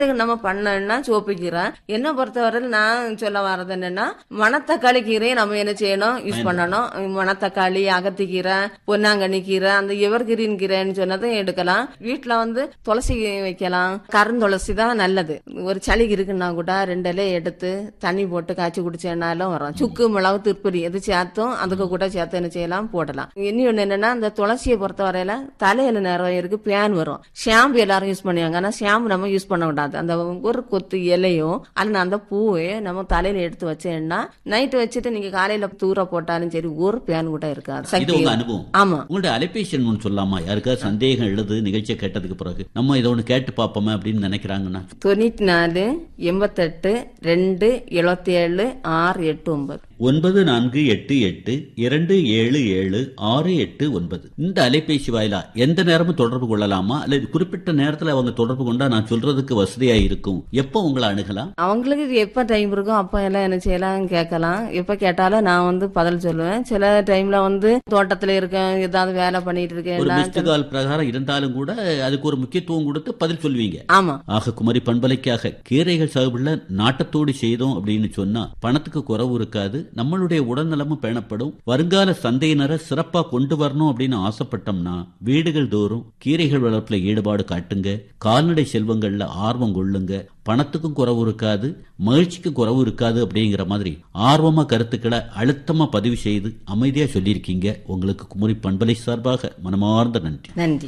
நம்ம பண்ணோம்னா சோப்பு கீரை என்ன பொறுத்தவரையில் நான் சொல்ல வர்றது என்னன்னா மணத்தக்காளி கீரையை நம்ம என்ன செய்யணும் யூஸ் பண்ணணும் மணத்தக்காளி அகத்திக்கீரை பொன்னாங்கண்ணி கீரை அந்த எவர் கிரீன் கீரைன்னு சொன்னதை எடுக்கலாம் வீட்டுல வந்து துளசி வைக்கலாம் கருந்துளசி தான் நல்லது ஒரு சளி இருக்குன்னா கூட ரெண்டு இலையை எடுத்து தண்ணி போட்டு காய்ச்சி குடிச்சேன்னாலும் வரும் சுக்கு மிளகு திருப்பதி எது சேர்த்தும் அதுக்கு கூட சேர்த்து என்ன செய்யலாம் போடலாம் இனி ஒண்ணு என்னன்னா இந்த துளசியை பொறுத்த வரையில தலையில நிறைய இருக்கு பேன் வரும் ஷாம்பு எல்லாரும் யூஸ் பண்ணுவாங்க ஆனா ஷாம்பு நம்ம யூஸ் பண்ண கூடாது அந்த ஒரு கொத்து இலையும் அல்ல அந்த பூவை நம்ம தலையில எடுத்து வச்சேன்னா நைட்டு வச்சுட்டு நீங்க காலையில தூர போட்டாலும் சரி ஒரு பேன் கூட இருக்காது இது சக்தி உங்க அனுபவம் ஆமா உங்களுடைய அலைபேசி எண் ஒன்று சொல்லாமா யாருக்காவது சந்தேகம் எழுது நிகழ்ச்சியை கேட்டதுக்கு பிறகு நம்ம இதை ஒன்று கேட்டு பார்ப்போமே அப்படின்னு நினைக்கிறாங்கன்னா தொண்ணூத்தி நாலு எண்பத்தெட்டு ரெண்டு எழுபத்தி ஏழு ஆறு எட்டு ஒன்பது ஒன்பது நான்கு எட்டு எட்டு இரண்டு ஏழு ஏழு ஆறு எட்டு ஒன்பது இந்த அலைபேசி வாயிலா எந்த நேரமும் தொடர்பு கொள்ளலாமா அல்லது குறிப்பிட்ட நேரத்துல அவங்க தொடர்பு கொண்டா நான் சொல்றதுக்கு வசதியா இருக்கும் எப்போ உங்களை அணுகலாம் அவங்களுக்கு இது எப்ப டைம் இருக்கோ அப்ப எல்லாம் என்ன செய்யலாம் கேட்கலாம் எப்ப கேட்டாலும் நான் வந்து பதில் சொல்லுவேன் சில டைம்ல வந்து தோட்டத்துல இருக்கேன் ஏதாவது வேலை பண்ணிட்டு ஒரு இருக்கேன் மிஸ்டு கால் பிரகாரம் இருந்தாலும் கூட அதுக்கு ஒரு முக்கியத்துவம் கொடுத்து பதில் சொல்வீங்க ஆமா ஆக குமரி பண்பலைக்காக கீரைகள் சாகுபடில நாட்டத்தோடு செய்தோம் அப்படின்னு சொன்னா பணத்துக்கு குறவு இருக்காது நம்மளுடைய உடல்நலமும் பேணப்படும் வருங்கால சந்தையினரை சிறப்பா கொண்டு வரணும் அப்படின்னு ஆசைப்பட்டோம்னா வீடுகள் தோறும் கீரைகள் வளர்ப்புல ஈடுபாடு காட்டுங்க கால்நடை செல்வங்கள்ல ஆர்வம் கொள்ளுங்க பணத்துக்கும் குறவு இருக்காது மகிழ்ச்சிக்கும் குறவு இருக்காது அப்படிங்கிற மாதிரி ஆர்வமா கருத்துக்களை அழுத்தமா பதிவு செய்து அமைதியா சொல்லியிருக்கீங்க உங்களுக்கு குமரி பண்பலை சார்பாக மனமார்ந்த நன்றி நன்றி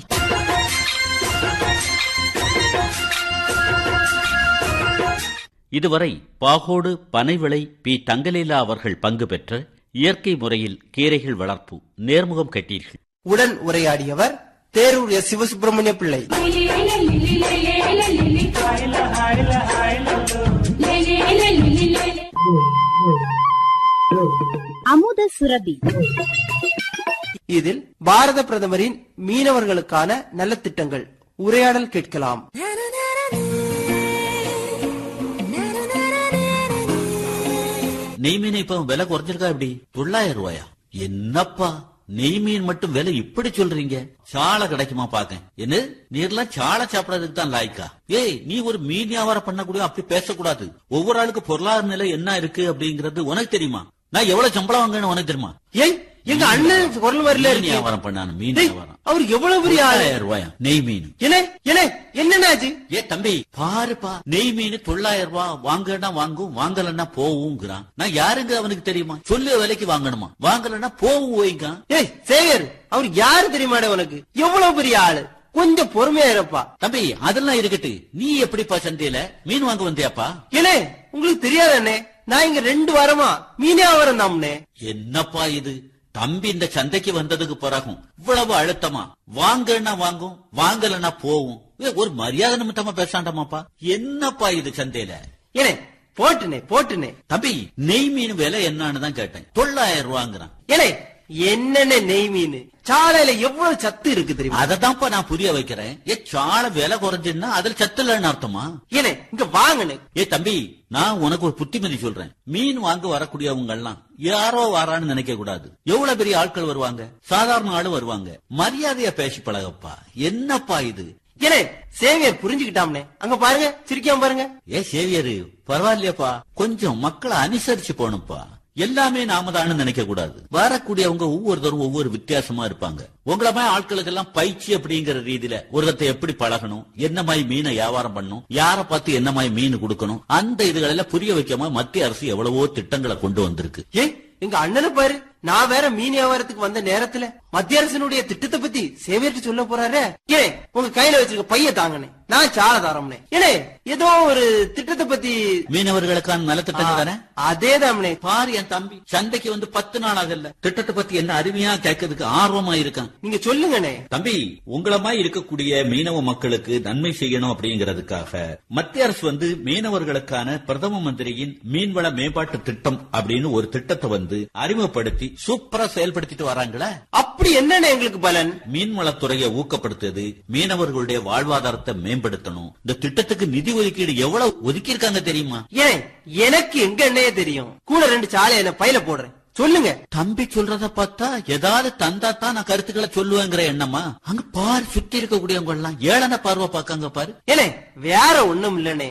இதுவரை பாகோடு பனைவிளை பி தங்கலீலா அவர்கள் பங்கு பெற்ற இயற்கை முறையில் கீரைகள் வளர்ப்பு நேர்முகம் கட்டீர்கள் உடன் உரையாடியவர் தேரூர் எஸ் சிவசுப்பிரமணிய பிள்ளை அமுத சுரபி இதில் பாரத பிரதமரின் மீனவர்களுக்கான நலத்திட்டங்கள் உரையாடல் கேட்கலாம் நெய் மீன் இப்ப விலை குறைஞ்சிருக்கா இப்படி தொள்ளாயிரம் ரூபாயா என்னப்பா நெய் மீன் மட்டும் விலை இப்படி சொல்றீங்க சாலை கிடைக்குமா பாக்க என்ன நீர்லாம் சாலை சாப்பிடறதுக்கு தான் லாய்க்கா ஏய் நீ ஒரு மீன் வியாபாரம் பண்ணக்கூடிய அப்படி பேசக்கூடாது ஒவ்வொரு ஆளுக்கு பொருளாதார நிலை என்ன இருக்கு அப்படிங்கறது உனக்கு தெரியுமா நான் எவ்வளவு சம்பளம் வாங்கன்னு உனக்கு தெரியுமா ஏய் எங்க அண்ணன் குரல் வரல மீன் இருக்கு வியாபாரம் பண்ணானு மீன் டேய், வியாபாரம் அவர் எவ்வளவு பெரிய ஆளு தொள்ளாயிரம் ரூபாயா நெய் மீன் என்ன என்ன என்னன்னாச்சு ஏ தம்பி பாருப்பா நெய் மீன் தொள்ளாயிரம் ரூபாய் வாங்கன்னா வாங்கும் வாங்கலன்னா போவுங்கிறான் நான் யாருங்க அவனுக்கு தெரியுமா சொல்லு விலைக்கு வாங்கணுமா வாங்கலன்னா போவும் ஓய்ங்க ஏய் சேகர் அவர் யாரு தெரியுமாடே உனக்கு எவ்வளவு பெரிய ஆளு கொஞ்சம் பொறுமையா இருப்பா தம்பி அதெல்லாம் இருக்கட்டு நீ எப்படிப்பா சந்தையில மீன் வாங்க வந்தியாப்பா ஏனே உங்களுக்கு தெரியாத அண்ணே நான் இங்க ரெண்டு வாரமா மீனே வியாபாரம் தாம்னே என்னப்பா இது தம்பி இந்த சந்தைக்கு வந்ததுக்கு பிறகும் இவ்வளவு அழுத்தமா வாங்கன்னா வாங்கும் வாங்கலன்னா போவும் ஏ, ஒரு மரியாதை நிமித்தமா பேசாண்டாமாப்பா என்னப்பா இது சந்தையில ஏனே போட்டுனே போட்டுனே தம்பி நெய் மீன் விலை என்னன்னு தான் கேட்டேன் தொள்ளாயிரம் ரூபாங்கிறான் ஏனே என்னென்ன நெய் மீன் சாலையில எவ்வளவு சத்து இருக்கு தெரியுமா அததான்ப்பா நான் புரிய வைக்கிறேன் ஏ சால விலை குறைஞ்சுன்னா அதுல சத்து இல்லைன்னு அர்த்தமா ஏனே இங்க வாங்கனே ஏ தம்பி நான் உனக்கு ஒரு புத்திமதி சொல்றேன் மீன் வாங்க வரக்கூடியவங்க எல்லாம் யாரோ வாரான்னு நினைக்க கூடாது எவ்வளவு பெரிய ஆட்கள் வருவாங்க சாதாரண ஆளு வருவாங்க மரியாதையா பேசி பழகப்பா என்னப்பா இது ஏனே சேவியர் புரிஞ்சுக்கிட்டாம்னே அங்க பாருங்க சிரிக்காம பாருங்க ஏ சேவியரு பரவாயில்லையாப்பா கொஞ்சம் மக்களை அனுசரிச்சு போகணும்ப்பா எல்லாமே நாம தான் நினைக்க கூடாது வரக்கூடியவங்க ஒவ்வொருத்தரும் ஒவ்வொரு வித்தியாசமா இருப்பாங்க உங்கள மாதிரி ஆட்களுக்கு எல்லாம் பயிற்சி அப்படிங்கிற ரீதியில ஒருத்தத்தை எப்படி பழகணும் என்ன மாதிரி மீனை வியாபாரம் பண்ணணும் யார பார்த்து என்ன மாதிரி மீன் கொடுக்கணும் அந்த இதுகளெல்லாம் புரிய வைக்காம மத்திய அரசு எவ்வளவோ திட்டங்களை கொண்டு வந்திருக்கு ஏய் எங்க அண்ணனை பாரு நான் வேற மீன் வியாபாரத்துக்கு வந்த நேரத்துல மத்திய அரசினுடைய திட்டத்தை பத்தி சேவியர்ட்டு சொல்ல போறாரு ஏனே உங்க கையில வச்சிருக்க பைய தாங்கனே நான் சால தாரம்னே ஏனே ஏதோ ஒரு திட்டத்தை பத்தி மீனவர்களுக்கான நலத்திட்டங்கள் தானே அதேதாம்னே பாரு என் தம்பி சந்தைக்கு வந்து பத்து நாள் ஆகல திட்டத்தை பத்தி என்ன அருமையா கேட்கறதுக்கு ஆர்வமா இருக்கான் நீங்க சொல்லுங்கண்ணே தம்பி உங்களமாய் இருக்கக்கூடிய மீனவ மக்களுக்கு நன்மை செய்யணும் அப்படிங்கறதுக்காக மத்திய அரசு வந்து மீனவர்களுக்கான பிரதம மந்திரியின் மீன்வள மேம்பாட்டு திட்டம் அப்படின்னு ஒரு திட்டத்தை வந்து அறிமுகப்படுத்தி சூப்பரா செயல்படுத்திட்டு வராங்களே அப்படி என்னண்ணே எங்களுக்கு பலன் மீன்வளத்துறையை ஊக்கப்படுத்துறது மீனவர்களுடைய வாழ்வாதாரத்தை மேம்படுத்தணும் இந்த திட்டத்துக்கு நிதி ஒதுக்கீடு எவ்வளவு ஒதுக்கி இருக்காங்க தெரியுமா ஏன் எனக்கு எங்க எண்ணெயே தெரியும் கூட ரெண்டு சாலை என்ன பையில போடுறேன் சொல்லுங்க தம்பி சொல்றத பார்த்தா ஏதாவது தந்தா தான் நான் கருத்துக்களை சொல்லுவேங்கிற எண்ணமா அங்க பாரு சுத்தி இருக்கக்கூடியவங்க எல்லாம் ஏளன பார்வை பார்க்காங்க பாரு ஏனே வேற ஒண்ணும் இல்லனே